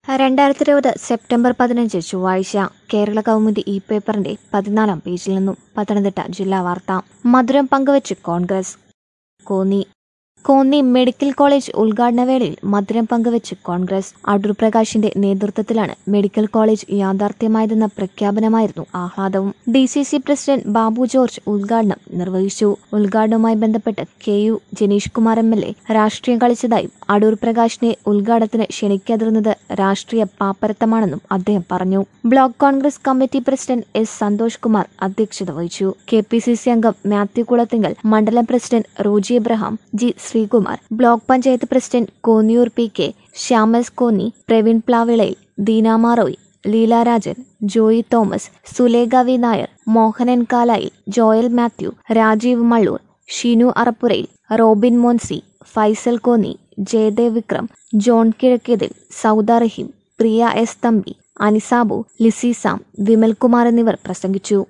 രണ്ടായിരത്തി ഇരുപത് സെപ്റ്റംബർ പതിനഞ്ച് ചൊവ്വാഴ്ച കേരള കൗമുദി ഇ പേപ്പറിന്റെ പതിനാലാം പേജിൽ നിന്നും പത്തനംതിട്ട ജില്ലാ വാർത്ത മധുരം പങ്കുവച്ച് കോൺഗ്രസ് കോന്നി കോന്നി മെഡിക്കൽ കോളേജ് ഉദ്ഘാടന വേളയിൽ മധുരം പങ്കുവച്ച് കോൺഗ്രസ് അടൂർ പ്രകാശിന്റെ നേതൃത്വത്തിലാണ് മെഡിക്കൽ കോളേജ് യാഥാർത്ഥ്യമായതെന്ന പ്രഖ്യാപനമായിരുന്നു ആഹ്ലാദവും D C C president Babu George ഉദ്ഘാടനം നിർവഹിച്ചു ഉദ്ഘാടനവുമായി ബന്ധപ്പെട്ട് K U Janeesh Kumar M L A രാഷ്ട്രീയം കളിച്ചതായും അടൂർ പ്രകാശിനെ ഉദ്ഘാടനത്തിന് ക്ഷണിക്കാതിരുന്നത് രാഷ്ട്രീയ പാപ്പരത്തമാണെന്നും അദ്ദേഹം പറഞ്ഞു block Congress committee president S Santhosh Kumar അധ്യക്ഷത വഹിച്ചു കെ പി സി സി അംഗം മാത്യു കുളത്തിങ്കൽ മണ്ഡലം president Roji Abraham G Sreekumar block panchayat president Konniyoor P K Shyamas Konni Praveen Plavilayil Deena Maroy Leela Rajan Joy Thomas Sulekha V Nair Mohanan Kalayil Joel Mathew Rajeev Mallur Shinu Arappurayil Robin Moncy Faisal Konni Jayadev Vikram John Kizhakkethil Sauda Raheem Priya S Thampi Ani Sabu Lissy Sam Vimalkumar എന്നിവർ പ്രസംഗിച്ചു